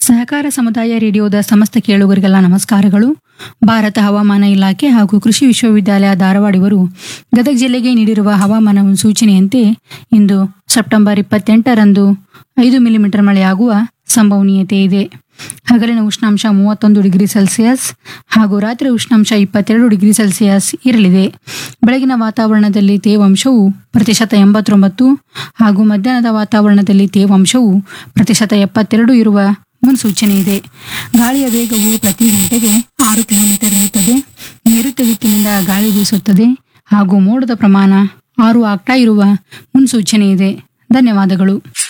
ಸಹಕಾರ ಸಮುದಾಯ ರೇಡಿಯೋದ ಸಮಸ್ತ ಕೇಳುಗರಿಗೆಲ್ಲ ನಮಸ್ಕಾರಗಳು ಭಾರತ ಹವಾಮಾನ ಇಲಾಖೆ ಹಾಗೂ ಕೃಷಿ ವಿಶ್ವವಿದ್ಯಾಲಯ ಧಾರವಾಡ ಇವರು ಗದಗ ಜಿಲ್ಲೆಗೆ ನೀಡಿರುವ ಹವಾಮಾನ ಮುನ್ಸೂಚನೆಯಂತೆ ಇಂದು ಸೆಪ್ಟೆಂಬರ್ ಇಪ್ಪತ್ತೆಂಟರಂದು ಐದು ಮಿಲಿಮೀಟರ್ ಮಳೆಯಾಗುವ ಸಂಭವನೀಯತೆ ಇದೆ ಹಗಲಿನ ಉಷ್ಣಾಂಶ ಮೂವತ್ತೊಂದು ಡಿಗ್ರಿ ಸೆಲ್ಸಿಯಸ್ ಹಾಗೂ ರಾತ್ರಿ ಉಷ್ಣಾಂಶ ಇಪ್ಪತ್ತೆರಡು ಡಿಗ್ರಿ ಸೆಲ್ಸಿಯಸ್ ಇರಲಿದೆ ಬೆಳಗಿನ ವಾತಾವರಣದಲ್ಲಿ ತೇವಾಂಶವು ಪ್ರತಿಶತ ಎಂಬತ್ತೊಂಬತ್ತು ಹಾಗೂ ಮಧ್ಯಾಹ್ನದ ವಾತಾವರಣದಲ್ಲಿ ತೇವಾಂಶವು ಪ್ರತಿಶತ ಎಪ್ಪತ್ತೆರಡು ಇರುವ ಮುನ್ಸೂಚನೆ ಇದೆ ಗಾಳಿಯ ವೇಗವು ಪ್ರತಿ ಗಂಟೆಗೆ ಆರು ಕಿಲೋಮೀಟರ್ ಇರುತ್ತದೆ ನೈಋತ್ಯ ದಿಕ್ಕಿನಿಂದ ಗಾಳಿ ಬೀಸುತ್ತದೆ ಹಾಗೂ ಮೋಡದ ಪ್ರಮಾಣ ಆರು ಆಗ್ತಾ ಇರುವ ಮುನ್ಸೂಚನೆ ಇದೆ ಧನ್ಯವಾದಗಳು